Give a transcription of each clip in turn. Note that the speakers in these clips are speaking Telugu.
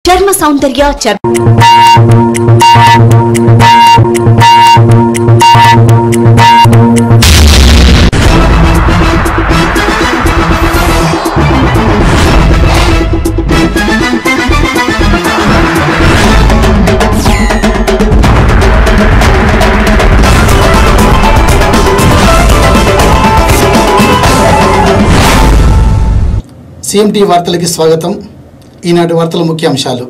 చర్మ సౌందర్య చర్మ సిఎంటి వార్తలకి స్వాగతం ఈనాటి వార్తల ముఖ్యాంశాలు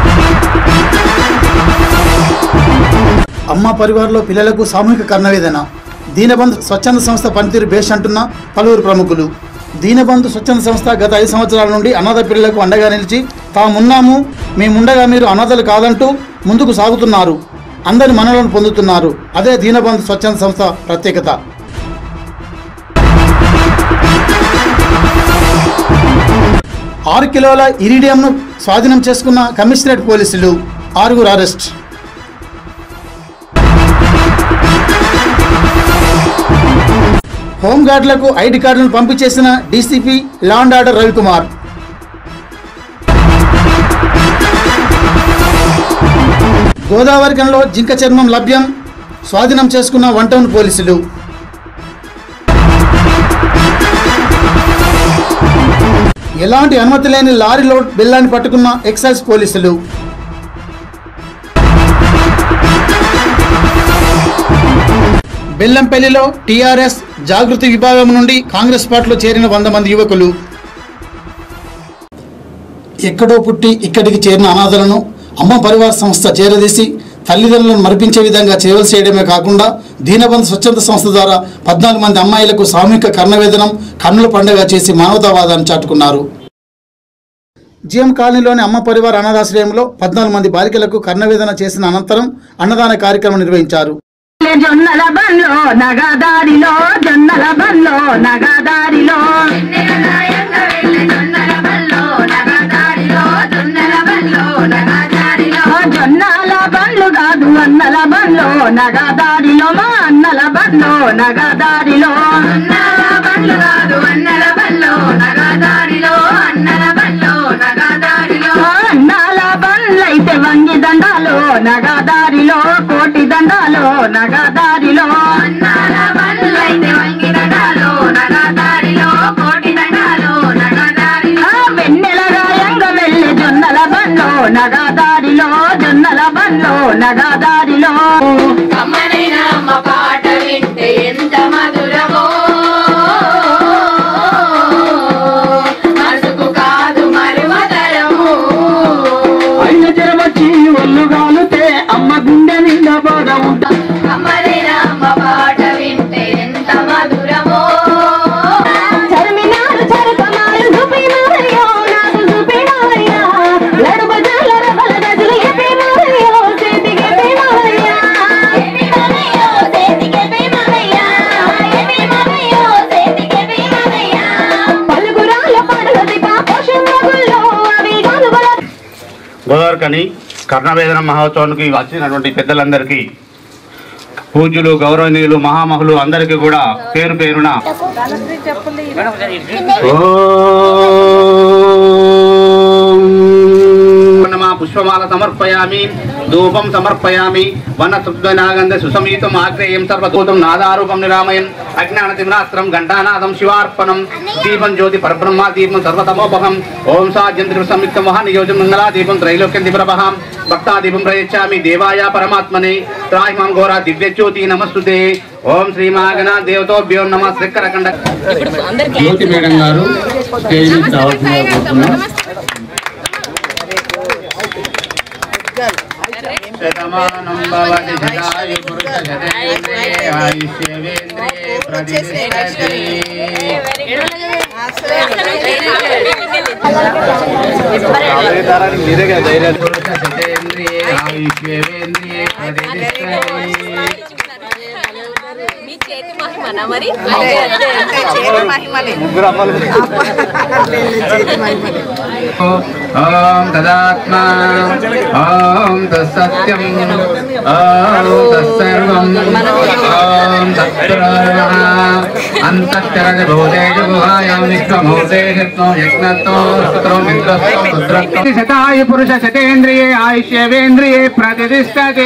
అమ్మ పరివారంలో పిల్లలకు సామూహిక కర్ణవేదన దీనబంధు స్వచ్ఛంద సంస్థ పనితీరు బేష్ అంటున్న పలువురు ప్రముఖులు దీనబంధు స్వచ్ఛంద సంస్థ గత ఐదు సంవత్సరాల నుండి అనాథ పిల్లలకు అండగా నిలిచి తామున్నాము మేముండగా మీరు అనాథలు కాదంటూ ముందుకు సాగుతున్నారు అందరి మనలను పొందుతున్నారు అదే దీనబంధు స్వచ్ఛంద సంస్థ ప్రత్యేకత ఆరు కిలోల ఇరిడియంను స్వాధీనం చేసుకున్న కమిషనరేట్ పోలీసులు ఆరుగురు అరెస్ట్ హోంగార్డులకు ఐడి కార్డులను పంపి చేసిన DCP law and order Ravikumar Godavari కణలో జింక చర్మం లభ్యం స్వాధీనం చేసుకున్న వన్ టౌన్ పోలీసులు ఎలాంటి అనుమతి లేని లారీ లోడ్ బిల్లాన్ని పట్టుకున్న ఎక్సైజ్ పోలీసులు బెల్లంపల్లిలో టీఆర్ఎస్ జాగృతి విభాగం నుండి కాంగ్రెస్ పార్టీలో చేరిన వంద మంది యువకులు ఎక్కడో పుట్టి ఇక్కడికి చేరిన అనాథలను అమ్మ పరివార సంస్థ చేరదీసి తల్లిదండ్రులను మరిపించే విధంగా చేయవలసి చేయడమే కాకుండా దీనబంధు స్వచ్ఛంద సంస్థ ద్వారా పద్నాలుగు మంది అమ్మాయిలకు సామూహిక కర్ణవేదనం కన్నుల పండుగ చేసి మానవతావాదాన్ని చాటుకున్నారు జిఎం కాలనీలోని అమ్మ పరివార అనాథాశ్రయంలో పద్నాలుగు మంది బాలికలకు కర్ణవేదన చేసిన అనంతరం అన్నదాన కార్యక్రమం నిర్వహించారు జొన్నల బండ్లో నగదారిలో జొన్నల బండ్లో నగదారిలో జొన్నల బండ్లు కాదు అన్నల బండ్లో నగదారిలో మా అన్నల బండ్లో నగదారిలో బండ్లు కాదు అన్నల బండ్లో నగదారిలో అన్నల బండ్లో నగదారిలో అన్నాల బండ్లైతే వంగి దండాలో నగదారిలో కోటి దండాలో నగదారిలో అన్నాల బండ్లైతే వంగి దండాలో నగదారిలో కోటి దండాలో నగదారిలో వెన్నెల రాయంగా వెళ్ళి జొన్నల బండ్లో నగదారిలో జొన్నల బండ్లో నగదారిలో కమ్మనైన అమ్మ పాట వింటే ఎంత మధురమో మనసుకు కాదు మరువతరము అయ్య చెరవచ్చి ఒళ్ళు గాలుతే అమ్మ గుండె నిండా బాధ ఉంటా కమ్మనైన అమ్మ పాట వింటే ఎంత మధురమో చర్మినారు చరకమారు చూపినారయ్యో నాకు చూపినారయ్యా లడు బజార్ల రబల గజులు ఎప్పినారయ్యో చేతికి ఎప్పినారయ్యా ఎపిమనయ్యో చేతికి ఎపిమనయ్యా ఎపిమనయ్యో చేతికి ఎపిమనయ్యా పలుగురాల పడగది కాపోషం మగుల్లో అవి గలుబల గోదావరికని కర్ణవేదన మహోత్సవానికి వచ్చినటువంటి పెద్దలందరికీ పూజ్యులు గౌరవనీయులు మహామహులు అందరికీ కూడా పేరు పేరున ఓం పుష్పమాల సమర్పయామి ధూపం సమర్పయామి వన సుగ్నాగంధ సుసమీతం ఆగ్రేయం సర్వదూతం నాదారూపం నిరామయం అజ్ఞాన తిమ్నాస్త్రం ఘంటానాదం శివార్పణం దీపం జ్యోతి పరబ్రహ్మ దీపం సర్వతమోపహం ఓం సా జంత్రి సంయుక్త మహానియోజం మంగళా దీపం త్రైలోక్యం దివ్రభాం భక్తాదీపం ప్రయచ్చామి దేవాయ పరమాత్మనే త్రాహిమాం ఘోరా దివ్యజ్యోతి నమస్తుతే ఓం శ్రీమాగణ దేవతోభ్యో నమ శ్రీకరకండ జ్యోతి మేడం గారు స్టేజ్ నుంచి రావాల్సిందిగా కోరుతున్నాం శతమానం భవతి శతాయు పురుష శతేంద్రియే ఆయుష్యేంద్రియే ప్రతిష్టతి పురుష శతేంద్రియే ఆయుష్యేంద్రియే ప్రతిష్టతి మీ చేతి మహిమనా మరి ఓం తదాత్మా ఓం తత్సత్యం ఓం తత్సర్వం ఓం తత్ప్రభ అంతఃకరణ భూతేజ గుహాయాం విశ్వభూతేజత్వం యజ్ఞత్వం స్తోత్రం ఇంద్రస్వం రుద్రత్వం శతాయ పురుష శతేంద్రియే ఆయుష్యేవేంద్రియే ప్రతిష్టతే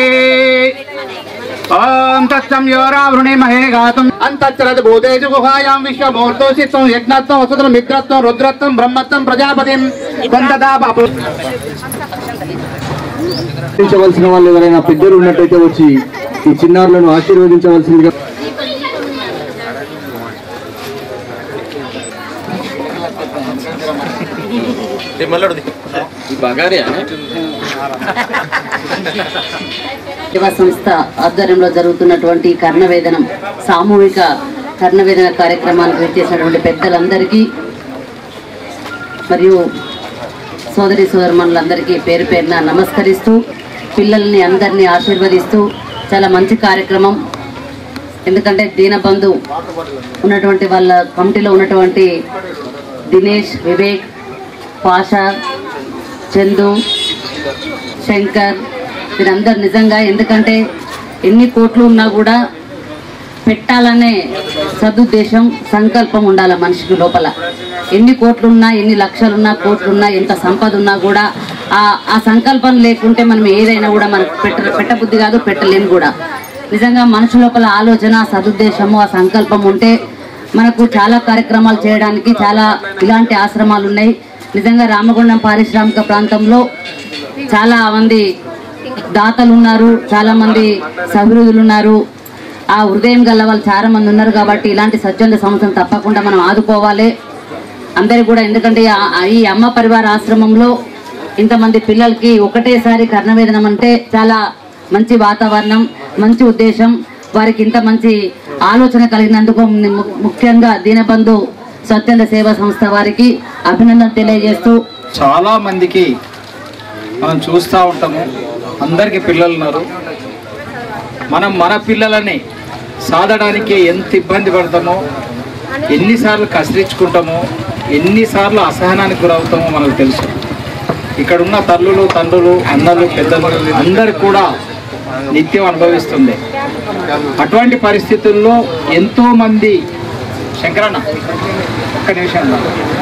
ఓం తత్సం యోరావృణే మహే గాతం అంతచ్చరద భూతేజు గుహాయాం విశ్వమూర్తోషిత్వం యజ్ఞత్వం వసుత్రం మిత్రత్వం రుద్రత్వం బ్రహ్మత్వం ప్రజాపతిం కొంతదా బాపు ఆశీర్వదించవలసిన వాళ్ళు ఎవరైనా పెద్దలు ఉన్నట్టయితే వచ్చి ఈ చిన్నారులను ఆశీర్వదించవలసిందిగా సేవా సంస్థ ఆధ్వర్యంలో జరుగుతున్నటువంటి కర్ణవేదనం సామూహిక కర్ణవేదన కార్యక్రమానికి విచ్చేసినటువంటి పెద్దలందరికీ మరియు సోదరి సోదరుమణులందరికీ పేరు పేరున నమస్కరిస్తూ పిల్లల్ని అందరినీ ఆశీర్వదిస్తూ చాలా మంచి కార్యక్రమం ఎందుకంటే దీనబంధు ఉన్నటువంటి వాళ్ళ కమిటీలో ఉన్నటువంటి దినేష్ వివేక్ పాషా చందు శంకర్ వీరందరు నిజంగా ఎందుకంటే ఎన్ని కోట్లు ఉన్నా కూడా పెట్టాలనే సదుద్దేశం సంకల్పం ఉండాలి మనిషికి లోపల ఎన్ని కోట్లున్నా ఎన్ని లక్షలున్నా కోట్లున్నా ఎంత సంపద ఉన్నా కూడా ఆ ఆ సంకల్పం లేకుంటే మనం ఏదైనా కూడా మనకు పెట్ట పెట్టబుద్ధి కాదు పెట్టలేము కూడా నిజంగా మనిషి లోపల ఆలోచన సదుద్దేశము ఆ సంకల్పం ఉంటే మనకు చాలా కార్యక్రమాలు చేయడానికి చాలా ఇలాంటి ఆశ్రమాలు ఉన్నాయి నిజంగా రామగుండం పారిశ్రామిక ప్రాంతంలో చాలా మంది దాతలు ఉన్నారు చాలా మంది సహృదులు ఉన్నారు ఆ హృదయం గల వాళ్ళు చాలా మంది ఉన్నారు కాబట్టి ఇలాంటి స్వచ్ఛంద సంస్థను తప్పకుండా మనం ఆదుకోవాలి అందరు కూడా ఎందుకంటే ఆ- ఆ ఈ అమ్మ పరివార ఆశ్రమంలో ఇంతమంది పిల్లలకి ఒకటేసారి కర్ణవేదనం అంటే చాలా మంచి వాతావరణం మంచి ఉద్దేశం వారికి ఇంత మంచి ఆలోచన కలిగినందుకు ము- ముఖ్యంగా దీనబంధు స్వచ్ఛంద సేవా సంస్థ వారికి అభినందన తెలియజేస్తూ చాలా మందికి మనం చూస్తూ ఉంటాము అందరికీ పిల్లలు ఉన్నారు మనం మన పిల్లలని సాధడానికి ఎంత ఇబ్బంది పడతామో ఎన్నిసార్లు కసిరించుకుంటామో ఎన్నిసార్లు అసహనానికి గురవుతామో మనకు తెలుసు ఇక్కడ ఉన్న తల్లులు తండ్రులు అన్నలు పెద్దలు అందరు కూడా నిత్యం అనుభవిస్తుంది అటువంటి పరిస్థితుల్లో ఎంతో మంది శంకరన్న ఒక్క నిమిషం అన్న.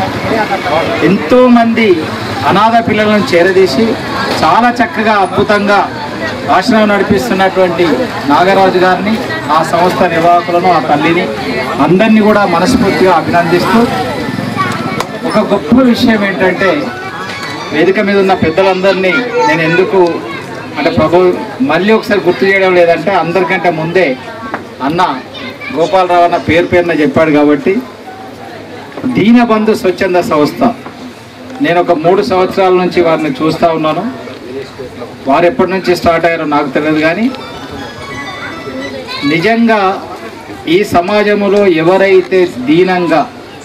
ఎంతో మంది అనాథ పిల్లలను చేరదీసి చాలా చక్కగా అద్భుతంగా ఆశ్రమం నడిపిస్తున్నటువంటి నాగరాజు గారిని ఆ సంస్థ నిర్వాహకులను ఆ తల్లిని అందరినీ కూడా మనస్ఫూర్తిగా అభినందిస్తూ ఒక గొప్ప విషయం ఏంటంటే వేదిక మీద ఉన్న పెద్దలందరినీ నేను ఎందుకు అంటే ప్రభు మళ్ళీ ఒకసారి గుర్తు చేయడం లేదంటే అందరికంటే ముందే అన్న గోపాలరావు అన్న పేరు పేరున చెప్పాడు కాబట్టి దీనబంధు స్వచ్ఛంద సంస్థ నేను ఒక మూడు సంవత్సరాల నుంచి వారిని చూస్తూ ఉన్నాను వారు ఎప్పటి నుంచి స్టార్ట్ అయ్యారో నాకు తెలియదు కానీ నిజంగా ఈ సమాజంలో ఎవరైతే దీనంగా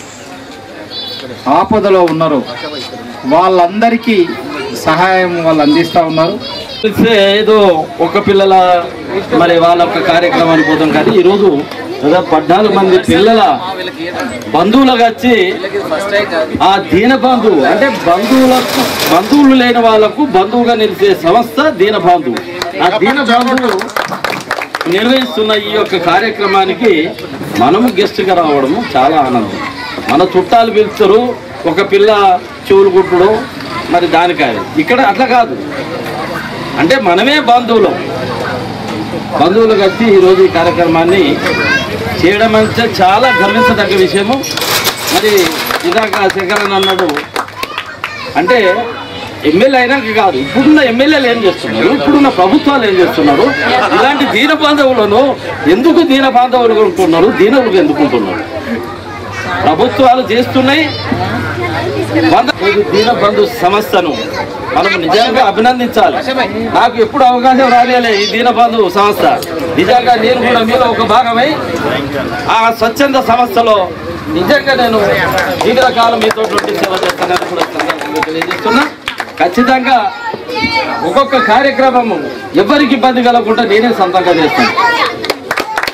ఆపదలో ఉన్నారో వాళ్ళందరికీ సహాయం వాళ్ళు అందిస్తూ ఉన్నారు తెలిసే ఏదో ఒక పిల్లల మరి వాళ్ళ ఒక కార్యక్రమానికి పోతాం కానీ ఈరోజు దాదాపు పద్నాలుగు మంది పిల్లల బంధువులకు వచ్చి ఆ దీన బంధువు అంటే బంధువులకు బంధువులు లేని వాళ్ళకు బంధువుగా నిలిచే సంస్థ దీన బంధువు ఆ దీన బంధువు నిర్వహిస్తున్న ఈ యొక్క కార్యక్రమానికి మనము గెస్ట్గా రావడము చాలా ఆనందం మన చుట్టాలు పిలుస్తారు ఒక పిల్ల చెవులు కుట్టడం మరి దానికాయ ఇక్కడ అట్లా కాదు అంటే మనమే బంధువులం బంధువులు కలిసి ఈరోజు ఈ కార్యక్రమాన్ని చేయడం అంటే చాలా గర్వించదగ్గ విషయము మరి ఇందాక శంకరన్ అన్నాడు అంటే ఎమ్మెల్యే అయినాక కాదు ఇప్పుడున్న ఎమ్మెల్యేలు ఏం చేస్తున్నారు ఇప్పుడున్న ప్రభుత్వాలు ఏం చేస్తున్నారు ఇలాంటి దీన బాంధవులను ఎందుకు దీన బాంధవులు ఉంటున్నారు దీనవులు ఎందుకు ఉంటున్నారు ప్రభుత్వాలు చేస్తున్నాయి వంద ఇది దీనబంధు సంస్థను మనం నిజంగా అభినందించాలి నాకు ఎప్పుడు అవకాశం రాలేలే ఈ దీనబంధు సంస్థ నిజంగా నేను కూడా మీలో ఒక భాగమై ఆ స్వచ్ఛంద సంస్థలో నిజంగా నేను దీర్ఘకాలం మీతో సేవ చేస్తానని కూడా సందర్భంగా తెలియజేస్తున్నా ఖచ్చితంగా ఒక్కొక్క కార్యక్రమము ఎవరికి ఇబ్బంది కలగకుండా నేనే సొంతంగా చేస్తాను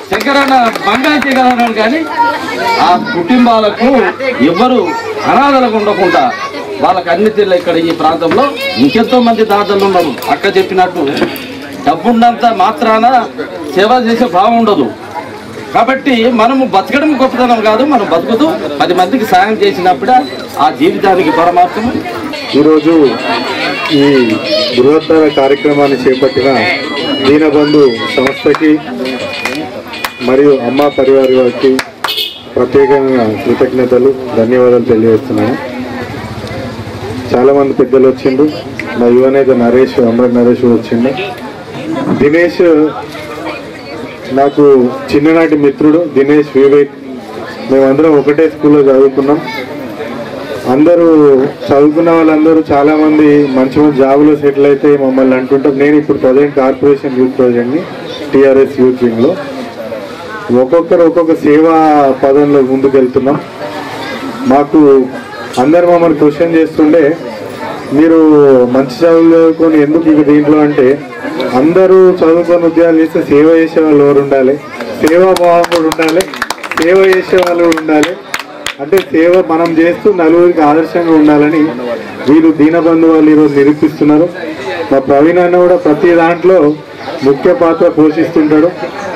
శంకరన్న బంగారు తీగలన్నాడు కానీ ఆ కుటుంబాలకు ఎవరు అనాథలకు ఉండకుండా వాళ్ళకి అన్ని తీర్ల ఇక్కడ ఈ ప్రాంతంలో ఇంకెంతో మంది దాతలు ఉన్నారు అక్క చెప్పినట్టు డబ్బున్నంత మాత్రాన సేవ చేసే భావం ఉండదు కాబట్టి మనము బతకడం గొప్పతనం కాదు మనం బతుకుతూ పది మందికి సాయం చేసినప్పుడే ఆ జీవితానికి పరమార్థం ఈరోజు ఈ బృహత్తర కార్యక్రమాన్ని చేపట్టిన దీనబంధు సంస్థకి మరియు అమ్మ పరివారి వారికి ప్రత్యేకంగా కృతజ్ఞతలు ధన్యవాదాలు తెలియజేస్తున్నాను చాలామంది పెద్దలు వచ్చిండ్రు మా యువనేత నరేష్ అమర్ నరేష్ కూడా వచ్చిండు దినేష్ నాకు చిన్ననాటి మిత్రుడు దినేష్ వివేక్ మేమందరం ఒకటే స్కూల్లో చదువుకున్నాం అందరూ చదువుకున్న వాళ్ళందరూ చాలా మంది మంచి మంచి జాబులో సెటిల్ అయితే మమ్మల్ని అంటుంటారు నేను ఇప్పుడు ప్రజెంట్ కార్పొరేషన్ యూత్ ప్రెసిడెంట్ని టీఆర్ఎస్ యూత్ వింగ్లో ఒక్కొక్కరు ఒక్కొక్క సేవా పదంలో ముందుకెళ్తున్నాం మాకు అందరు మమ్మల్ని క్వశ్చన్ చేస్తుండే మీరు మంచి చదువులు చదువుకొని ఎందుకు ఇక దీంట్లో అంటే అందరూ చదువుకొని ఉద్యోగాలు చేస్తే సేవ చేసే వాళ్ళు ఎవరు ఉండాలి సేవా భావం కూడా ఉండాలి సేవ చేసే వాళ్ళు కూడా ఉండాలి అంటే సేవ మనం చేస్తూ నలుగురికి ఆదర్శంగా ఉండాలని వీళ్ళు దీనబంధు వాళ్ళు ఈరోజు నిరూపిస్తున్నారు మా ప్రవీణ్ అన్న కూడా ప్రతి దాంట్లో ముఖ్య పాత్ర పోషిస్తుంటాడు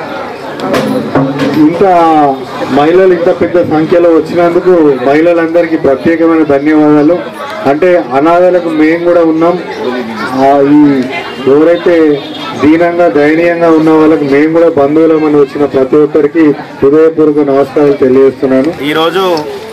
ఇంత మహిళలు ఇంత పెద్ద సంఖ్యలో వచ్చినందుకు మహిళలందరికీ ప్రత్యేకమైన ధన్యవాదాలు అంటే అనాథలకు మేము కూడా ఉన్నాం ఆ, ఈ ఎవరైతే దీనంగా దయనీయంగా ఉన్న వాళ్ళకి మేము కూడా బంధువులమని వచ్చిన ప్రతి ఒక్కరికి హృదయపూర్వక నమస్కారాలు తెలియజేస్తున్నాను ఈరోజు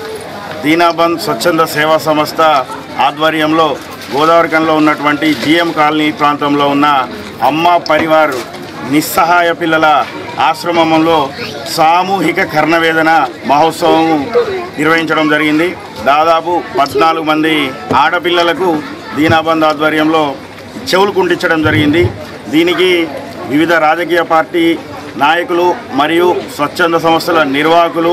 దీనాబంద్ స్వచ్ఛంద సేవా సంస్థ ఆధ్వర్యంలో గోదావరికంలో ఉన్నటువంటి జిఎం కాలనీ ప్రాంతంలో ఉన్న అమ్మ పరివార్ నిస్సహాయ పిల్లల ఆశ్రమంలో సామూహిక కర్ణవేదన మహోత్సవం నిర్వహించడం జరిగింది దాదాపు పద్నాలుగు మంది ఆడపిల్లలకు దీనాబంద్ ఆధ్వర్యంలో చెవులు కుంటించడం జరిగింది దీనికి వివిధ రాజకీయ పార్టీ నాయకులు మరియు స్వచ్ఛంద సంస్థల నిర్వాహకులు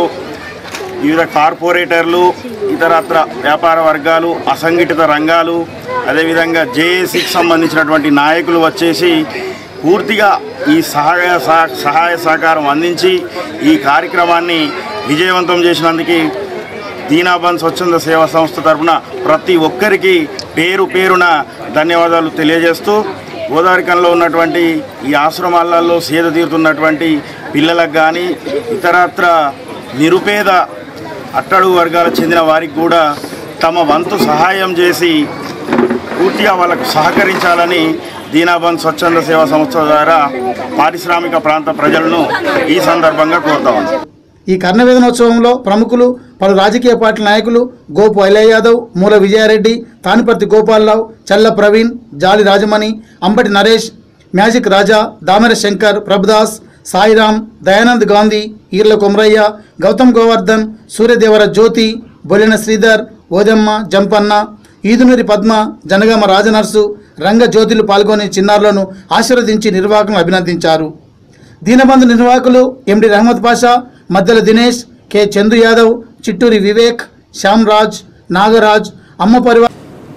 వివిధ కార్పొరేటర్లు ఇతరత్ర వ్యాపార వర్గాలు అసంఘటిత రంగాలు అదేవిధంగా జేఏసీకి సంబంధించినటువంటి నాయకులు వచ్చేసి పూర్తిగా ఈ సహాయ సహ- సహాయ సహకారం అందించి ఈ కార్యక్రమాన్ని విజయవంతం చేసినందుకు దీనాబంద్ స్వచ్ఛంద సేవా సంస్థ తరపున ప్రతి ఒక్కరికి పేరు పేరున ధన్యవాదాలు తెలియజేస్తూ గోదావరికంలో ఉన్నటువంటి ఈ ఆశ్రమాలలో సేద తీరుతున్నటువంటి పిల్లలకు కానీ ఇతరత్ర నిరుపేద అట్టడుగు వర్గాలకు చెందిన వారికి కూడా తమ వంతు సహాయం చేసి పూర్తిగా వాళ్ళకు సహకరించాలని దీనాబంద్ స్వచ్ఛంద సేవా సంస్థ ద్వారా పారిశ్రామిక ప్రాంత ప్రజలను ఈ సందర్భంగా కోరుతా ఉన్నాం ఈ కర్ణవేదనోత్సవంలో ప్రముఖులు పలు రాజకీయ పార్టీల నాయకులు గోపు ఐలయ్య యాదవ్ మూల విజయారెడ్డి తానిపర్తి గోపాలరావు చల్ల ప్రవీణ్ జాలి రాజమణి అంబటి నరేష్ మ్యాజిక్ రాజా దామెర శంకర్ ప్రభుదాస్ సాయిరాం దయానంద్ గాంధీ ఈర్ల కొమరయ్య గౌతమ్ గోవర్ధన్ సూర్యదేవర జ్యోతి బొలిన శ్రీధర్ ఓదెమ్మ జంపన్న ఈదునూరి పద్మ జనగామ రాజనర్సు రంగ జ్యోతులు పాల్గొని చిన్నారులను ఆశీర్వదించి నిర్వాహకులను అభినందించారు దీనబంధు నిర్వాహకులు MD Rahamad Pasha Maddela Dinesh K Chandu Yadav Chitturi Vivek Shyam Raj Nagaraj Amma Parivar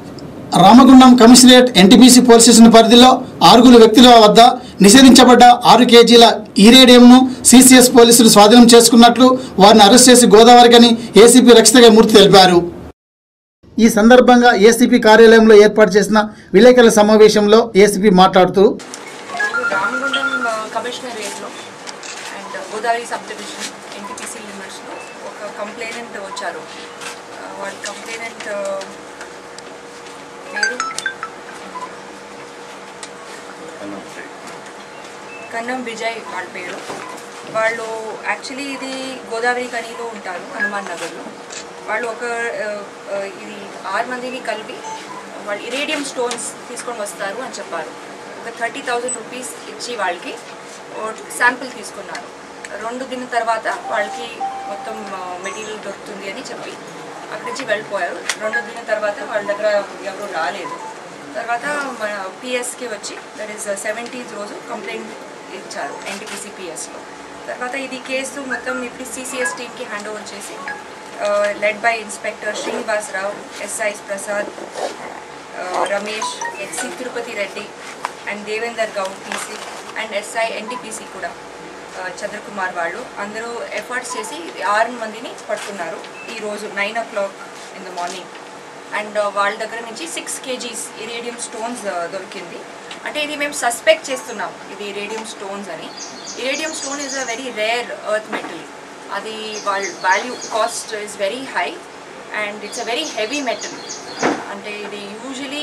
Ramagundam commissionerate NTPC police station పరిధిలో ఆరుగురు వ్యక్తుల వద్ద నిషేధించబడ్డ ఆరు కేజీల ఈరేడియంను సిసిఎస్ పోలీసులు స్వాధీనం చేసుకున్నట్లు వారిని అరెస్ట్ చేసి గోదావరికని ఏసీపీ రక్షిత మూర్తి తెలిపారు ఈ సందర్భంగా ఏసీపీ కార్యాలయంలో ఏర్పాటు చేసిన విలేకరుల సమావేశంలో ఏసీపీ మాట్లాడుతూ రామగుండం కమిషనరేట్లో and Godavari sub division NTPC లిమిట్స్లో ఒక కంప్లైనెంట్ వచ్చారు ఆ, వాళ్ళ కంప్లైనెంట్ పేరు కన్నం విజయ్ వాళ్ళ పేరు వాళ్ళు యాక్చువల్లీ ఇది గోదావరి కనిలో ఉంటారు హనుమాన్ నగర్లో వాళ్ళు ఒక ఆ, ఆ, ఇది ఆరు మందిని కలిపి వాళ్ళు ఇరేడియం స్టోన్స్ తీసుకొని వస్తారు అని చెప్పారు ఒక థర్టీ థౌజండ్ రూపీస్ ఇచ్చి వాళ్ళకి శాంపిల్ తీసుకున్నారు రెండు దిన తర్వాత వాళ్ళకి మొత్తం మెటీరియల్ దొరుకుతుంది అని చెప్పి అక్కడి నుంచి వెళ్ళిపోయారు రెండు దిన తర్వాత వాళ్ళ దగ్గర ఎవరు రాలేదు తర్వాత మన పిఎస్కి వచ్చి దట్ ఈస్ సెవెంటీన్త్ రోజు కంప్లైంట్ ఇచ్చారు ఎన్టీపీసీ పిఎస్లో తర్వాత ఇది కేసు మొత్తం ఇప్పుడు సిసిఎస్ టీమ్కి హ్యాండ్ ఓవర్ చేసి led by inspector Srinivasarao SI Prasad uh, Ramesh ఎక్సి Tirupati Reddy and Devender Goud PC and SI NTPC కూడా చంద్రకుమార్ వాళ్ళు అందరూ ఎఫర్ట్స్ చేసి ఇది ఆరు మందిని పట్టుకున్నారు ఈరోజు nine o'clock in the morning and వాళ్ళ దగ్గర నుంచి సిక్స్ కేజీస్ ఇరేడియం స్టోన్స్ దొరికింది అంటే ఇది మేము సస్పెక్ట్ చేస్తున్నాం ఇది ఇరేడియం స్టోన్స్ అని iridium stone is a very rare earth metal అది వాళ్ళ value cost is very high and it's a very heavy metal అంటే ఇది యూజువలీ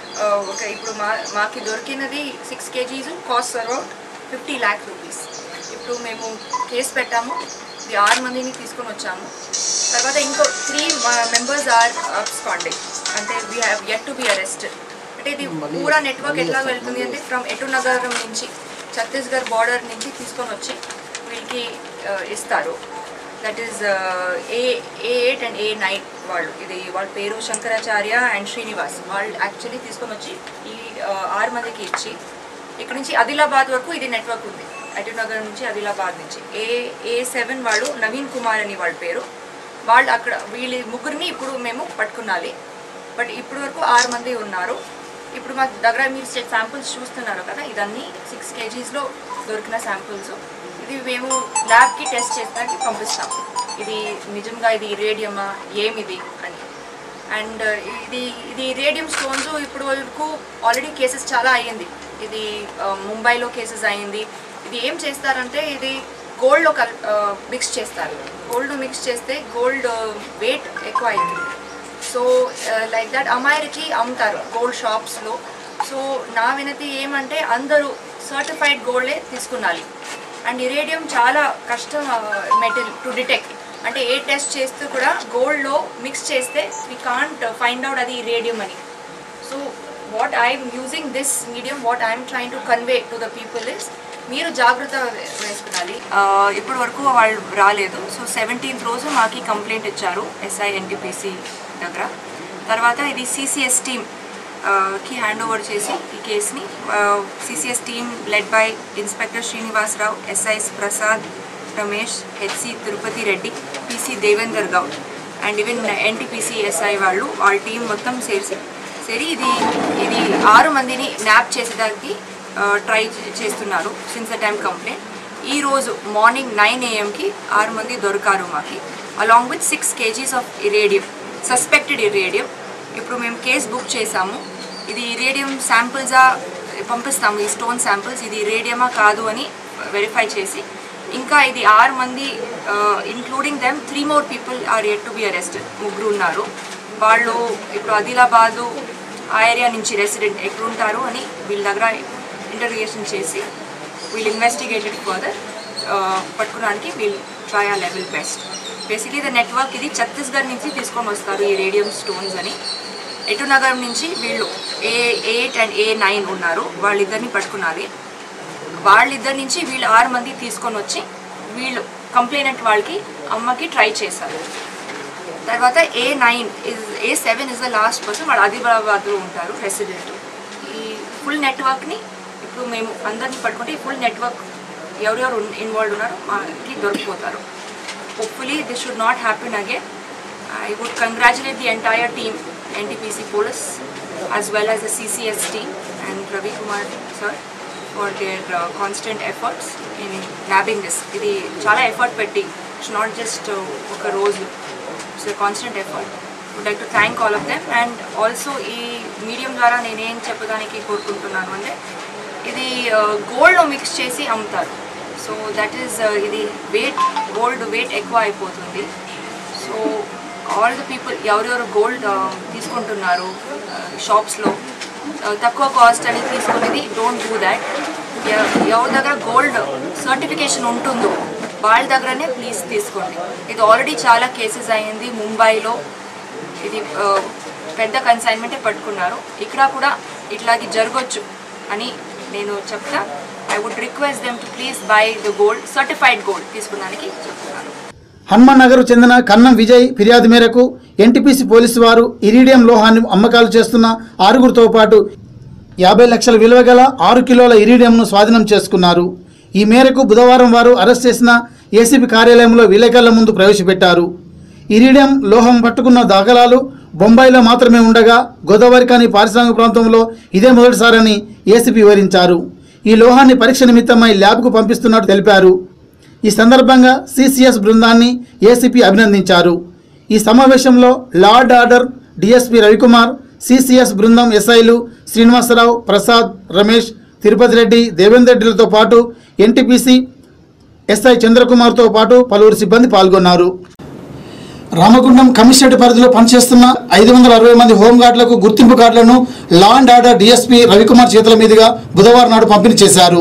ఒక ఇప్పుడు మా మాకు దొరికినది six KGs cost around fifty lakh rupees ఇప్పుడు మేము కేసు పెట్టాము ఇది ఆరు మందిని తీసుకొని వచ్చాము తర్వాత ఇంకో త్రీ మెంబర్స్ ఆర్ అబ్స్కాండింగ్ అంటే we have yet to be arrested అంటే ఇది పూరా నెట్వర్క్ ఎట్లా వెళ్తుంది అంటే ఫ్రమ్ ఎటు నగరం నుంచి ఛత్తీస్గఢ్ బార్డర్ నుంచి తీసుకొని వచ్చి వీళ్ళకి ఆ, ఇస్తారు that is A A eight and A nine వాళ్ళు ఇది వాళ్ళ పేరు శంకరాచార్య అండ్ శ్రీనివాస్ వాళ్ళు యాక్చువల్లీ తీసుకొని వచ్చి ఈ ఆ, ఆరు మందికి ఇచ్చి ఇక్కడ నుంచి ఆదిలాబాద్ వరకు ఇది నెట్వర్క్ ఉంది అటునగర్ నుంచి ఆదిలాబాద్ నుంచి ఏ ఏ సెవెన్ వాళ్ళు నవీన్ కుమార్ అని వాళ్ళ పేరు వాళ్ళు అక్కడ వీళ్ళ ముగ్గురిని ఇప్పుడు మేము పట్టుకున్నాలి బట్ ఇప్పటి వరకు ఆరు మంది ఉన్నారు ఇప్పుడు మా దగ్గర మీరు శాంపుల్స్ చూస్తున్నారు కదా ఇదన్నీ సిక్స్ కేజీస్లో దొరికిన శాంపుల్స్ ఇది మేము ల్యాబ్కి టెస్ట్ చేసడానికి పంపిస్తాం ఇది నిజంగా ఇది రేడియమా ఏమిది అని అండ్ ఇది ఇది రేడియం స్టోన్స్ ఇప్పుడు వరకు ఆల్రెడీ కేసెస్ చాలా అయ్యింది ఇది ఆ, ముంబైలో కేసెస్ అయ్యింది ఇది ఏం చేస్తారంటే ఇది గోల్డ్లో కల్ మిక్స్ చేస్తారు గోల్డ్ మిక్స్ చేస్తే గోల్డ్ వెయిట్ ఎక్కువ అవుతుంది సో లైక్ దట్ అమ్మాయిలకి అమ్ముతారు గోల్డ్ షాప్స్లో సో నా వినతి ఏమంటే అందరూ సర్టిఫైడ్ గోల్డే తీసుకున్నాలి అండ్ ఇరేడియం చాలా కష్టం మెటల్ టు డిటెక్ట్ అంటే ఏ టెస్ట్ చేస్తూ కూడా గోల్డ్లో మిక్స్ చేస్తే వీ కాంట్ ఫైండ్ అవుట్ అది రేడియం అని so what I'm using this medium what I'm trying to convey to the people is మీరు జాగ్రత్త వే- వేసుకోవాలి ఇప్పటి వరకు వాళ్ళు రాలేదు సో సెవెంటీన్త్ రోజు మాకు కంప్లైంట్ ఇచ్చారు ఎస్ఐ ఎన్టీపీసీ దగ్గర తర్వాత ఇది సిసిఎస్ టీమ్ కి హ్యాండ్ ఓవర్ చేసి ఈ కేసుని CCS team led by inspector Srinivasarao SIs Prasad Ramesh HC Tirupati Reddy PC Devender Goud and even NTPC SI వాళ్ళు వాళ్ళ టీం మొత్తం చేసి సరి ఇది ఇది ఆరు మందిని న్యాప్ చేసేదానికి ట్రై చేస్తున్నారు సిన్స్ ద టైమ్ కంప్లైంట్ ఈ రోజు మార్నింగ్ నైన్ ఏఎంకి ఆరు మంది దొరికారు మాకి along with six KGs of iridium suspected iridium ఇప్పుడు మేము కేసు బుక్ చేసాము ఇది ఇరేడియం శాంపిల్సా పంపిస్తాము ఈ స్టోన్ శాంపిల్స్ ఇది ఇరేడియమా కాదు అని వెరిఫై చేసి ఇంకా ఇది ఆరు మంది including them three more people are yet to be arrested ముగ్గురు ఉన్నారు వాళ్ళు ఇప్పుడు ఆదిలాబాదు ఆ ఏరియా నుంచి రెసిడెంట్ ఎక్కడుంటారు అని వీళ్ళ దగ్గర ఇంటర్వ్యూషన్ చేసి వీళ్ళు ఇన్వెస్టిగేటెడ్ ఫర్దర్ పట్టుకోవడానికి వీళ్ళు try our level best basically the network ఇది ఛత్తీస్గఢ్ నుంచి తీసుకొని వస్తారు ఈ రేడియం స్టోన్స్ అని ఎటు నగరం నుంచి వీళ్ళు A eight and A nine ఉన్నారు వాళ్ళిద్దరిని పట్టుకున్నది వాళ్ళిద్దరి నుంచి వీళ్ళు ఆరు మంది తీసుకొని వచ్చి వీళ్ళు కంప్లైనెంట్ వాళ్ళకి అమ్మకి ట్రై చేశారు తర్వాత A nine is A seven is the last person వాళ్ళు ఆదిలాబాద్లో ఉంటారు రెసిడెంట్ ఈ ఫుల్ నెట్వర్క్ని ఇప్పుడు మేము అందరిని పట్టుకుంటే ఈ ఫుల్ నెట్వర్క్ ఎవరెవరు ఇన్వాల్వ్ ఉన్నారో మాకి దొరికిపోతారు hopefully this should not happen again I would congratulate the entire team NTPC police as well as the CCS team and Ravi Kumar sir for their uh, constant efforts in nabbing this. ఇది చాలా ఎఫర్ట్ పెట్టి ఇట్స్ నాట్ జస్ట్ ఒక రోజు it's constant effort would like to thank all of them and also ఈ మీడియం ద్వారా నేనేం చెప్పడానికి కోరుకుంటున్నాను అంటే ఇది గోల్డ్లో మిక్స్ చేసి అమ్ముతారు సో దట్ ఈస్ ఇది వెయిట్ గోల్డ్ వెయిట్ ఎక్కువ అయిపోతుంది సో ఆల్ ద పీపుల్ ఎవరెవరు గోల్డ్ తీసుకుంటున్నారు షాప్స్లో తక్కువ కాస్ట్ అని తీసుకునేది డోంట్ డూ దాట్ ఎవరి దగ్గర గోల్డ్ సర్టిఫికేషన్ ఉంటుందో వాళ్ళ దగ్గరనే ప్లీజ్ తీసుకోండి ఇది ఆల్రెడీ చాలా కేసెస్ అయ్యింది ముంబైలో ఇది ఆ, పెద్ద కన్సైన్మెంటే పట్టుకున్నారు ఇక్కడ కూడా ఇట్లాగే జరగచ్చు అని నేను చెప్తా I would request them to please buy the gold certified gold తీసుకున్నానికి చెప్తున్నాను హనుమాన్ నగర్ చెందిన కన్నం విజయ్ ఫిర్యాదు మేరకు ఎన్టీపీసీ పోలీసు వారు ఇరీడియం లోహాన్ని అమ్మకాలు చేస్తున్న ఆరుగురితో పాటు యాభై లక్షల విలువ గల ఆరు కిలోల ఇరీడియంను స్వాధీనం చేసుకున్నారు ఈ మేరకు బుధవారం వారు అరెస్ట్ చేసిన ఏసీబీ కార్యాలయంలో విలేకరుల ముందు ప్రవేశపెట్టారు ఇరీడియం లోహం పట్టుకున్న దాఖలాలు బొంబాయిలో మాత్రమే ఉండగా గోదావరి కాని పారిశ్రామిక ప్రాంతంలో ఇదే మొదటిసారని ఏసీబీ వివరించారు ఈ లోహాన్ని పరీక్ష నిమిత్తమై ల్యాబ్కు పంపిస్తున్నట్టు తెలిపారు ఈ సందర్భంగా సిసిఎస్ బృందాన్ని ఏసీపీ అభినందించారు ఈ సమావేశంలో లార్డ్ ఆర్డర్ డిఎస్పీ రవికుమార్ సిసిఎస్ బృందం ఎస్ఐలు శ్రీనివాసరావు ప్రసాద్ రమేష్ తిరుపతి రెడ్డి దేవేందర్ రెడ్డిలతో పాటు ఎన్టీపీసీ ఎస్ఐ చంద్రకుమార్తో పాటు పలువురు సిబ్బంది పాల్గొన్నారు రామగుండం కమిషనరేట్ పరిధిలో పనిచేస్తున్న ఐదు వందల అరవై మంది హోంగార్డులకు గుర్తింపు కార్డులను law and order DSP Ravikumar చేతుల మీదుగా బుధవారం నాడు పంపిణీ చేశారు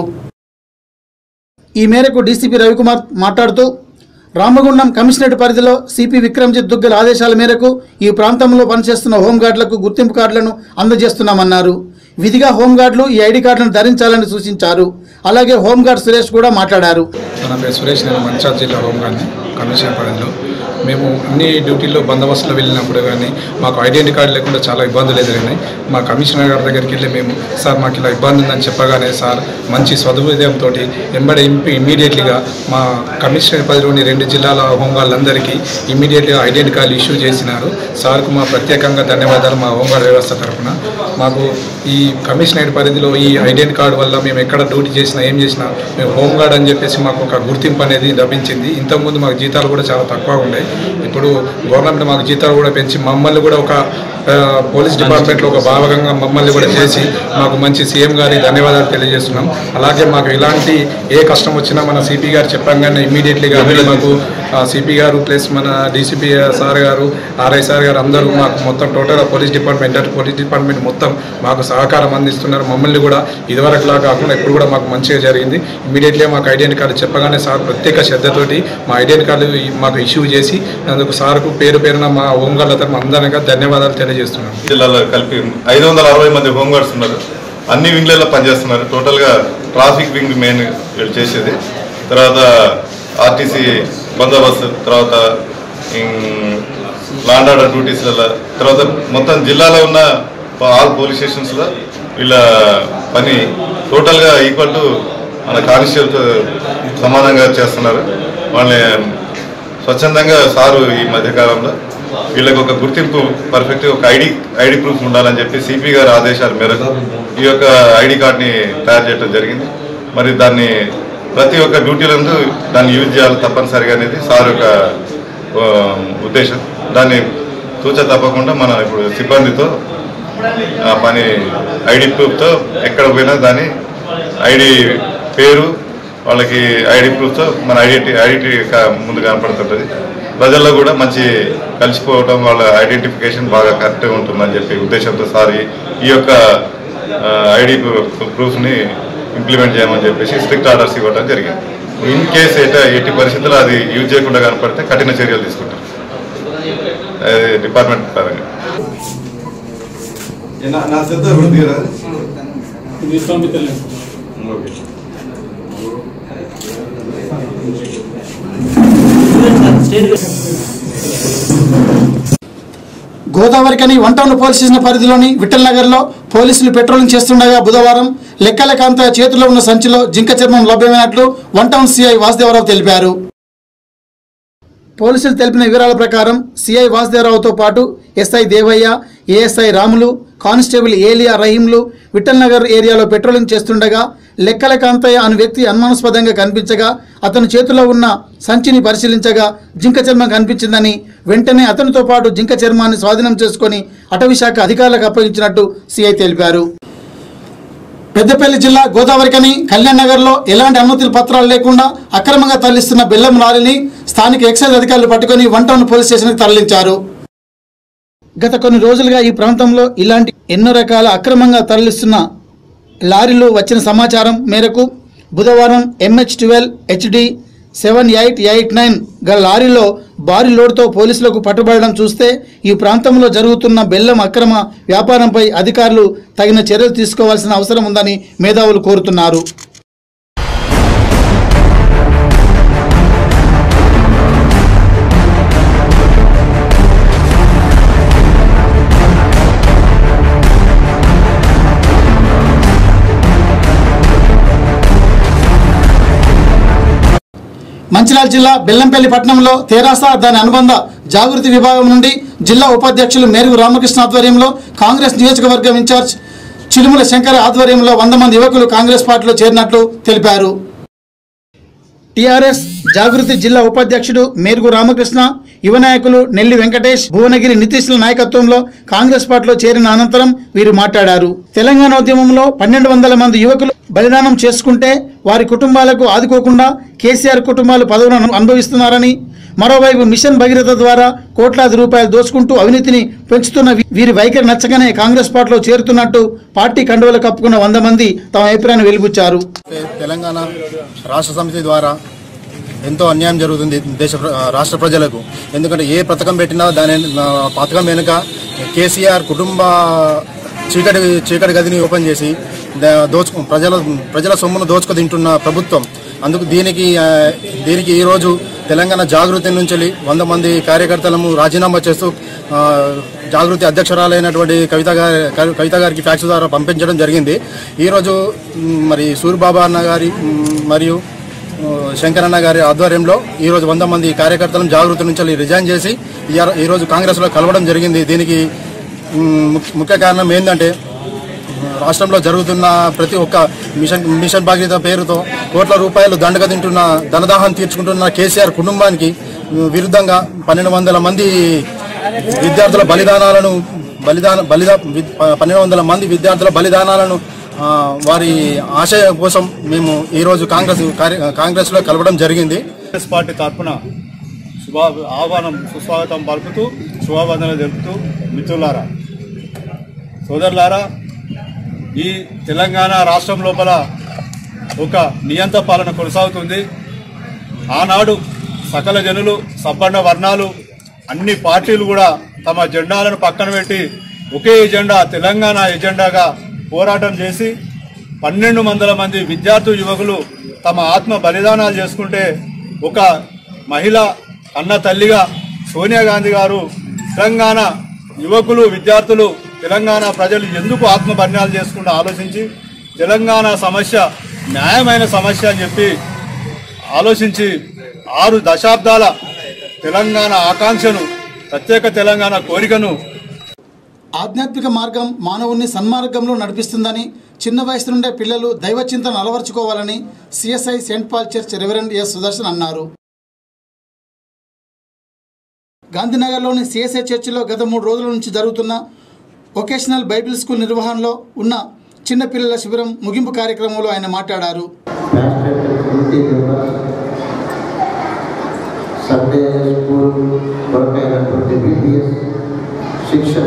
ఈ మేరకు డీసీపీ రవికుమార్ మాట్లాడుతూ రామగుండం కమిషనరేట్ పరిధిలో సిపి విక్రమ్జిత్ దుగ్గల ఆదేశాల మేరకు ఈ ప్రాంతంలో పనిచేస్తున్న హోంగార్డులకు గుర్తింపు కార్డులను అందజేస్తున్నామన్నారు విధిగా హోంగార్డులు ఈ ఐడి కార్డులను ధరించాలని సూచించారు అలాగే హోంగార్డ్ సురేష్ కూడా మాట్లాడారు నా పేరు సురేష్ నేను మంచార్ జిల్లా హోంగార్డ్ని కమిషనర్ పరిధిలో మేము అన్ని డ్యూటీల్లో బందోబస్తులో వెళ్ళినప్పుడు కానీ మాకు ఐడెంటి కార్డు లేకుండా చాలా ఇబ్బందులు ఎదురైనాయి మా కమిషనర్ గారి దగ్గరికి వెళ్ళి మేము సార్ మాకు ఇలా ఇబ్బంది ఉందని చెప్పగానే సార్ మంచి సదుపాయంతో వెంబడి ఇమ్మీడియట్లీగా మా కమిషనర్ పరిధిలోని రెండు జిల్లాల హోంగార్డులందరికీ ఇమ్మీడియట్గా ఐడెంటి కార్డు ఇష్యూ చేసినారు సార్కు మా ప్రత్యేకంగా ధన్యవాదాలు మా హోంగార్డ్ వ్యవస్థ తరఫున మాకు ఈ కమిషనరేట్ పరిధిలో ఈ ఐడెంటి కార్డు వల్ల మేము ఎక్కడ డ్యూటీ చేసినా ఏం చేసినా మేము హోంగార్డ్ అని చెప్పేసి మాకు ఒక గుర్తింపు అనేది లభించింది ఇంతకుముందు మాకు జీతాలు కూడా చాలా తక్కువ ఉన్నాయి ఇప్పుడు గవర్నమెంట్ మాకు జీతాలు కూడా పెంచి మమ్మల్ని కూడా ఒక ఆ, పోలీస్ డిపార్ట్మెంట్లో ఒక భాగంగా మమ్మల్ని కూడా చేసి మాకు మంచి సీఎం గారి ధన్యవాదాలు తెలియజేస్తున్నాం అలాగే మాకు ఇలాంటి ఏ కష్టం వచ్చినా మన సిపి గారు చెప్పంగానే ఇమీడియట్లీగా వెళ్ళి మాకు సిపి గారు ప్లస్ మన డీసీపీ సార్ గారు ఆర్ఐ సార్ గారు అందరూ మాకు మొత్తం టోటల్ పోలీస్ డిపార్ట్మెంట్ అంటే పోలీస్ డిపార్ట్మెంట్ మొత్తం మాకు సహకారం అందిస్తున్నారు మమ్మల్ని కూడా ఇదివరకులా కాకుండా ఇప్పుడు కూడా మాకు మంచిగా జరిగింది ఇమీడియట్లీ మాకు ఐడెంటి కార్డు చెప్పగానే సార్ ప్రత్యేక శ్రద్ధతోటి మా ఐడెంటి కార్డు మాకు ఇష్యూ చేసి అందుకు సార్కు పేరు పేరున మా హోంగార్డుల తరఫున అందరిగా ధన్యవాదాలు తెలియజేస్తున్నాను జిల్లాలో కలిపి ఐదు వందల అరవై మంది హోంగార్డ్స్ ఉన్నారు అన్ని వింగ్లలో పనిచేస్తున్నారు టోటల్గా ట్రాఫిక్ వింగ్ మెయిన్ వీళ్ళు చేసేది తర్వాత ఆర్టీసీ బందోబస్తు తర్వాత లాండ్ ఆర్డర్ డ్యూటీస్లలో తర్వాత మొత్తం జిల్లాలో ఉన్న ఆల్ పోలీస్ స్టేషన్స్లో వీళ్ళ పని టోటల్గా ఈక్వల్ టు మన కానిస్టేబుల్తో సమానంగా చేస్తున్నారు వాళ్ళని స్వచ్ఛందంగా సారు ఈ మధ్యకాలంలో వీళ్ళకి ఒక గుర్తింపు పర్ఫెక్ట్ ఒక ఐడి ఐడి ప్రూఫ్ ఉండాలని చెప్పి సిపి గారి ఆదేశాల మేరకు ఈ యొక్క ఐడి కార్డ్ని తయారు చేయడం జరిగింది మరి దాన్ని ప్రతి ఒక్క డ్యూటీలందు దాన్ని యూజ్ చేయాలి తప్పనిసరిగా అనేది సార్ యొక్క ఆ, ఉద్దేశం దాన్ని తూచ తప్పకుండా మనం ఇప్పుడు సిబ్బందితో ఆ పని ఐడి ప్రూఫ్తో ఎక్కడ పోయినా దాని ఐడి పేరు వాళ్ళకి ఐడి ప్రూఫ్తో మన ఐడెంటి ఐడెంటి ముందు కనపడుతుంటుంది ప్రజల్లో కూడా మంచి కలిసిపోవడం వాళ్ళ ఐడెంటిఫికేషన్ బాగా కరెక్ట్గా ఉంటుందని చెప్పి ఉద్దేశంతో సారి ఈ యొక్క ఐడి ప్రూఫ్ని ఇంప్లిమెంట్ చేయమని చెప్పేసి స్ట్రిక్ట్ ఆర్డర్స్ ఇవ్వడం జరిగింది ఇన్ కేస్ ఎట ఎట్టి పరిస్థితుల్లో అది యూజ్ చేయకుండా కనపడితే కఠిన చర్యలు తీసుకుంటారు అది డిపార్ట్మెంట్ పరంగా నా శ్రద్ధ okay Godavarikhani one town police station పరిధిలోని విఠల్ నగర్లో పోలీసులు పెట్రోలింగ్ చేస్తుండగా బుధవారం లెక్కల కాంత చేతిలో ఉన్న సంచిలో జింక చర్మం లభ్యమైనట్లు వన్ టౌన్ సిఐ వాసుదేవరావు తెలిపారు పోలీసులు తెలిపిన వివరాల ప్రకారం సిఐ వాసుదేవరావుతో పాటు SI Devaiah ASI Ramulu constable Eliya రహీంలు విఠల్ నగర్ ఏరియాలో పెట్రోలింగ్ చేస్తుండగా లెక్కల కాంతయ్య అనే వ్యక్తి అనుమానాస్పదంగా కనిపించగా అతని చేతిలో ఉన్న సంచిని పరిశీలించగా జింక చర్మం కనిపించిందని వెంటనే అతనితో పాటు జింక చర్మాన్ని స్వాధీనం చేసుకొని అటవీశాఖ అధికారులకు అప్పగించినట్టు సిఐ తెలిపారు పెద్దపల్లి జిల్లా గోదావరికని కళ్యాణ్ నగర్లో ఎలాంటి అనుమతుల పత్రాలు లేకుండా అక్రమంగా తరలిస్తున్న బెల్లం లారీని స్థానిక ఎక్సైజ్ అధికారులు పట్టుకొని వన్ టౌన్ పోలీస్ స్టేషన్కి తరలించారు గత కొన్ని రోజులుగా ఈ ప్రాంతంలో ఇలాంటి ఎన్నో రకాల అక్రమంగా తరలిస్తున్న లారీలు వచ్చిన సమాచారం మేరకు బుధవారం MH twelve HD seven eight eight nine గల లారీలో భారీ లోడ్తో పోలీసులకు పట్టుబడడం చూస్తే ఈ ప్రాంతంలో జరుగుతున్న బెల్లం అక్రమ వ్యాపారంపై అధికారులు తగిన చర్యలు తీసుకోవాల్సిన అవసరం ఉందని మేధావులు కోరుతున్నారు మంచిర్యాల జిల్లా బెల్లంపల్లి పట్టణంలో తెరాస దాని అనుబంధ జాగృతి విభాగం నుండి జిల్లా ఉపాధ్యక్షులు మేరుగు రామకృష్ణ ఆధ్వర్యంలో కాంగ్రెస్ నియోజకవర్గం ఇన్ఛార్జ్ చిలుముల శంకర్ ఆధ్వర్యంలో వంద మంది యువకులు కాంగ్రెస్ పార్టీలో చేరినట్లు తెలిపారు టీఆర్ఎస్ జాగృతి జిల్లా ఉపాధ్యక్షుడు మేరుగు రామకృష్ణ యువ నాయకులు నెల్లి వెంకటేష్ భువనగిరి నితీష్ల నాయకత్వంలో కాంగ్రెస్ పార్టీలో చేరిన అనంతరం వీరు మాట్లాడారు తెలంగాణ ఉద్యమంలో పన్నెండు వందల మంది యువకులు బలిదానం చేసుకుంటే వారి కుటుంబాలకు ఆదుకోకుండా కేసీఆర్ కుటుంబాలు పదవులను అనుభవిస్తున్నారని మరోవైపు మిషన్ భగీరథ ద్వారా కోట్లాది రూపాయలు దోచుకుంటూ అవినీతిని పెంచుతున్న వీ- వీరి వైఖరి నచ్చగానే కాంగ్రెస్ పార్టీలో చేరుతున్నట్టు పార్టీ కండువలు కప్పుకున్న వంద మంది తమ అభిప్రాయాన్ని వెలిబుచ్చారు తెలంగాణ రాష్ట్ర సమితి ద్వారా ఎంతో అన్యాయం జరుగుతుంది దేశ ప్ర- రాష్ట్ర ప్రజలకు ఎందుకంటే ఏ పథకం పెట్టినా దాని ఆ, పథకం వెనుక కేసీఆర్ కుటుంబ చీకటి చీకటి గదిని ఓపెన్ చేసి దా- దోచుకు ప్రజల ప్రజల సొమ్మును దోచుకు తింటున్న ప్రభుత్వం అందుకు దీనికి ఆ, దీనికి ఈరోజు తెలంగాణ జాగృతి నుంచి వెళ్ళి వంద మంది కార్యకర్తలను రాజీనామా చేస్తూ ఆ, జాగృతి అధ్యక్షురాలైనటువంటి కవిత గారి కవి- కవిత గారికి ఫ్యాక్స్ ద్వారా పంపించడం జరిగింది ఈరోజు మ్, మరి సూర్యబాబా అన్న గారి మ్, మరియు ఆ, శంకరన్న గారి ఆధ్వర్యంలో ఈరోజు వంద మంది కార్యకర్తలను జాగృతి నుంచి వెళ్ళి రిజైన్ చేసి ఇయాల- ఈరోజు కాంగ్రెస్లో కలవడం జరిగింది దీనికి మ్, ముఖ్య- ముఖ్య కారణం ఏంటంటే రాష్ట్రంలో జరుగుతున్న ప్రతి ఒక్క మిషన్ మిషన్ భాగీరథ పేరుతో కోట్ల రూపాయలు దండగ తింటున్న ధనదాహం తీర్చుకుంటున్న కేసీఆర్ కుటుంబానికి విరుద్ధంగా పన్నెండు వందల మంది విద్యార్థుల బలిదానాలను బలిదాన బలిదా వి- పన్నెండు వందల మంది విద్యార్థుల బలిదానాలను ఆ, వారి ఆశయ కోసం మేము ఈరోజు కాంగ్రెస్ కార్య కాంగ్రెస్లో కలవడం జరిగింది కాంగ్రెస్ పార్టీ తరఫున శుభ ఆహ్వానం సుస్వాగతం పలుకుతూ శుభాబంధనలు తెలుపుతూ మిత్రులారా సోదరులారా ఈ తెలంగాణ రాష్ట్రం లోపల ఒక నియంత పాలన కొనసాగుతుంది ఆనాడు సకల జనులు సబ్బండ వర్ణాలు అన్ని పార్టీలు కూడా తమ జెండాలను పక్కన పెట్టి ఒకే ఎజెండా తెలంగాణ ఎజెండాగా పోరాటం చేసి పన్నెండు వందల మంది విద్యార్థి యువకులు తమ ఆత్మ బలిదానాలు చేసుకుంటే ఒక మహిళ అన్న తల్లిగా సోనియా గాంధీ గారు తెలంగాణ యువకులు విద్యార్థులు తెలంగాణ ప్రజలు ఎందుకు ఆత్మ బలిదానాలు చేసుకుంటూ ఆలోచించి తెలంగాణ సమస్య న్యాయమైన సమస్య అని చెప్పి ఆలోచించి ఆరు దశాబ్దాల తెలంగాణ ఆకాంక్షను ప్రత్యేక తెలంగాణ కోరికను ఆధ్యాత్మిక మార్గం మానవుణ్ణి సన్మార్గంలో నడిపిస్తుందని చిన్న వయసు నుండే పిల్లలు దైవ చింతన అలవర్చుకోవాలని CSI saint Paul church reverend S Sudarshan అన్నారు గాంధీనగర్లోని సిఎస్ఐ చర్చిలో గత మూడు రోజుల నుంచి జరుగుతున్న వొకేషనల్ బైబిల్ స్కూల్ నిర్వహణలో ఉన్న చిన్న పిల్లల శిబిరం ముగింపు కార్యక్రమంలో ఆయన మాట్లాడారు సండే స్కూల్ కొరకైనటువంటి బీబీఎస్ శిక్షణ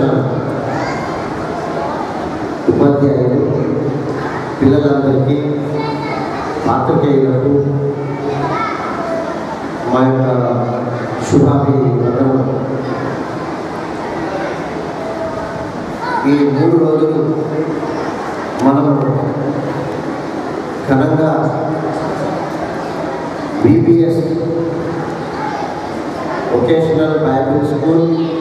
ఉపాధ్యాయులు పిల్లలందరికీ పాత్రికేయులకు మా యొక్క శుభాభివందనం ఈ మూడు రోజులు మనము ఘనంగా బీబీఎస్ వొకేషనల్ బైబిల్ స్కూల్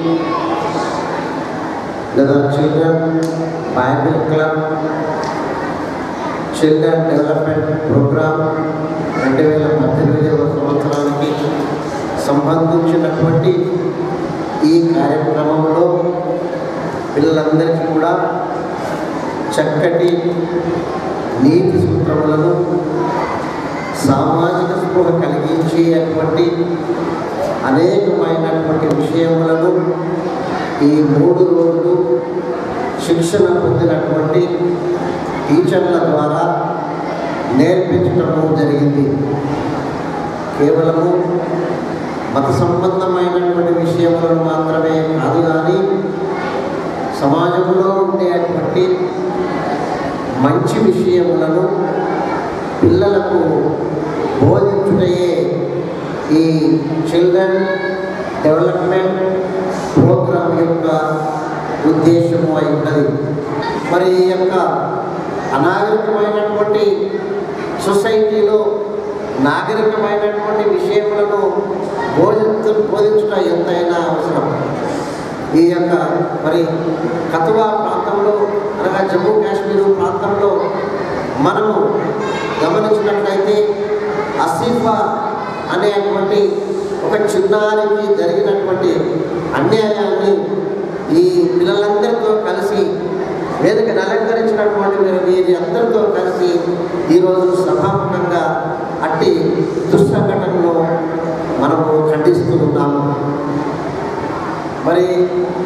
లేదా children bible club children development programme రెండు వేల పద్దెనిమిదవ సంవత్సరానికి సంబంధించినటువంటి ఈ కార్యక్రమంలో పిల్లలందరికీ కూడా చక్కటి నీతి సూత్రములను సామాజిక స్పృహ కలిగించేటువంటి అనేకమైనటువంటి విషయములను ఈ మూడు రోజులు శిక్షణ పొందినటువంటి టీచర్ల ద్వారా నేర్పించటము జరిగింది కేవలము మత సంబంధమైనటువంటి విషయములను మాత్రమే కాదు కానీ సమాజంలో ఉండేటువంటి మంచి విషయములను పిల్లలకు బోధించుటయే ఈ చిల్డ్రన్ డెవలప్మెంట్ ప్రోగ్రాం యొక్క ఉద్దేశము అయి ఉన్నది మరి ఈ యొక్క అనాగరికమైనటువంటి సొసైటీలో నాగరికమైనటువంటి విషయములను బోధించ బోధించుట ఎంతైనా అవసరం ఈ యొక్క మరి కతువా ప్రాంతంలో అనగా జమ్మూ కాశ్మీర్ ప్రాంతంలో మనము గమనించినట్లయితే అసీఫా అనేటువంటి ఒక చిన్నారికి జరిగినటువంటి అన్యాయాన్ని ఈ పిల్లలందరితో కలిసి వేదికను అలంకరించినటువంటి మీరు వీరి అందరితో కలిసి ఈరోజు సభాముఖంగా అట్టి దుస్సంఘటనను మనము ఖండిస్తూ ఉన్నాము మరి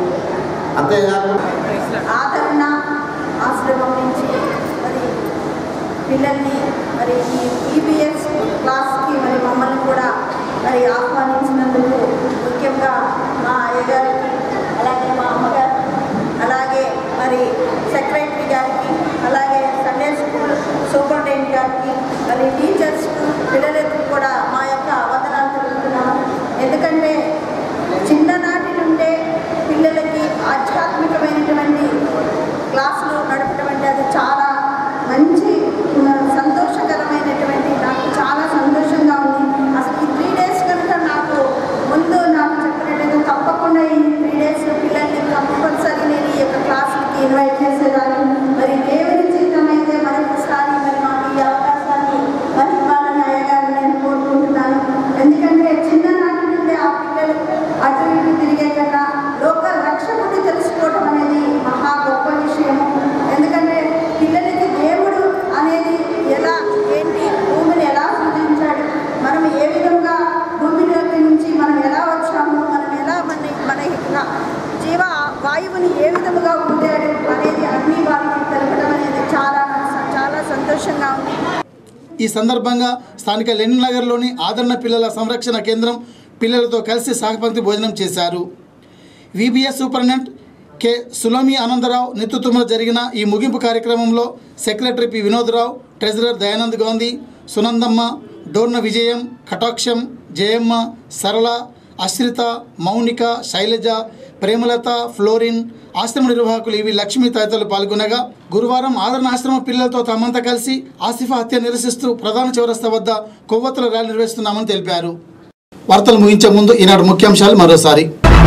అంతేకాకుండా ఆదరణ ఆశ్రమం నుంచి మరి పిల్లల్ని మరి ఈ ఈబీఎస్ క్లాస్కి మరి మమ్మల్ని కూడా మరి ఆహ్వానించినందుకు ముఖ్యంగా మా అయ్యగారికి అలాగే మా అమ్మగారు అలాగే మరి సెక్రటరీ గారికి అలాగే సండే స్కూల్ సూపరింటెండెంట్ గారికి మరి టీచర్స్ పిల్లలకు కూడా మా యొక్క వందనాలు తెలుపుతున్నాము ఎందుకంటే చిన్ననాటి నుండే పిల్లలకి ఆధ్యాత్మికమైనటువంటి క్లాసులు నడపడం అంటే అది చాలా మంచి ఆ, సంతోషకరమైనటువంటి నాకు చాలా సంతోషంగా ఉంది అసలు ఈ త్రీ డేస్ కనుక నాకు ముందు నాకు చెప్పినట్టయితే తప్పకుండా ఈ త్రీ డేస్ పిల్లల్ని కంపల్సరీ నేను ఈ యొక్క క్లాసులకి ఇన్వైట్ చేసేదాన్ని మరి దేవుని చిత్తమైతే మరొకసారి మరి మాకు ఈ అవకాశాన్ని మరి ఇవ్వాలని అయ్యగారిని నేను కోరుకుంటున్నాను ఎందుకంటే చిన్ననాటి నుండి ఆ పిల్లలు అటు ఇటు తిరిగే కన్నా లోక రక్షకుడిని తెలుసుకోవడం అనేది మహా గొప్ప విషయము ఎందుకంటే పిల్లలకి దేవుడు అనేది ఎలా ఏంటి భూమిని ఎలా సృజించాడు మనం ఏ విధంగా భూమిలోకి నుంచి మనం ఎలా వచ్చాము మనం ఎలా మన మన యొక్క జీవ వాయువుని ఏ విధముగా ఊదాడు అనేది అన్ని వారికి తెలపడం అనేది చాలా చాలా సంతోషంగా ఉంది ఈ సందర్భంగా స్థానిక లెనిన్ నగర్లోని ఆదరణ పిల్లల సంరక్షణ కేంద్రం పిల్లలతో కలిసి సహపంక్తి భోజనం చేశారు VBS superintendent K Sulomi Anandarao నేతృత్వంలో జరిగిన ఈ ముగింపు కార్యక్రమంలో secretary P Vinodrao treasurer Dayanand Gandhi Sunandamma Dorna Vijayam Kataksham Jayamma Sarala Ashritha Mounika Shailaja Premalatha Florin ఆశ్రమ నిర్వాహకులు ఇవి లక్ష్మి తదితరులు పాల్గొనగా గురువారం ఆదరణ ఆశ్రమ పిల్లలతో తమంతా కలిసి ఆసిఫా హత్య నిరసిస్తూ ప్రధాన చౌరస్తా వద్ద కొవ్వొత్తుల ర్యాలీ నిర్వహిస్తున్నామని తెలిపారు వార్తలు ముగించే ముందు ఈనాడు ముఖ్యాంశాలు మరోసారి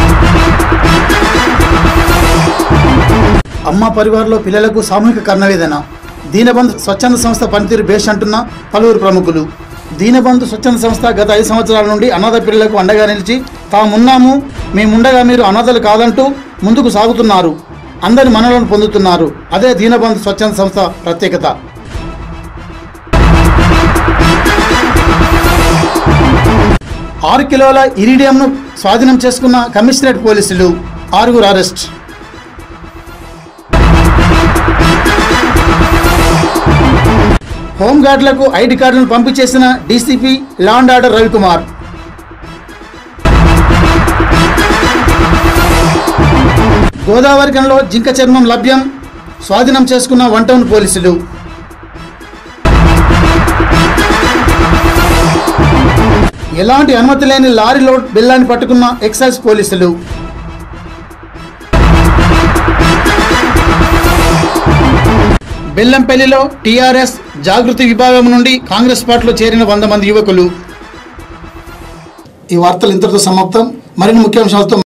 అమ్మ పరివారంలో పిల్లలకు సామూహిక కర్ణవేదన దీనబంధు స్వచ్ఛంద సంస్థ పనితీరు బేష్ అంటున్న పలువురు ప్రముఖులు దీనబంధు స్వచ్ఛంద సంస్థ గత ఐదు సంవత్సరాల నుండి అనాథ పిల్లలకు అండగా నిలిచి తామున్నాము మేముండగా మీరు అనాథలు కాదంటూ ముందుకు సాగుతున్నారు అందరి మనలను పొందుతున్నారు అదే దీనబంధు స్వచ్ఛంద సంస్థ ప్రత్యేకత ఆరు కిలోల ఇరిడియంను స్వాధీనం చేసుకున్న కమిషనరేట్ పోలీసులు ఆరుగురు అరెస్ట్ హోంగార్డులకు ఐడి కార్డులను పంపి చేసిన DCP law and order Ravikumar Godavari కనలో జింక చర్మం లభ్యం స్వాధీనం చేసుకున్న వన్ టౌన్ పోలీసులు ఎలాంటి అనుమతి లేని లారీ లోడ్ బిల్లాన్ని పట్టుకున్న ఎక్సైజ్ పోలీసులు బెల్లంపల్లిలో టీఆర్ఎస్ జాగృతి విభాగం నుండి కాంగ్రెస్ పార్టీలో చేరిన వంద మంది యువకులు ఈ వార్తలు ఇంతటితో సమాప్తం మరిన్ని ముఖ్యాంశాలతో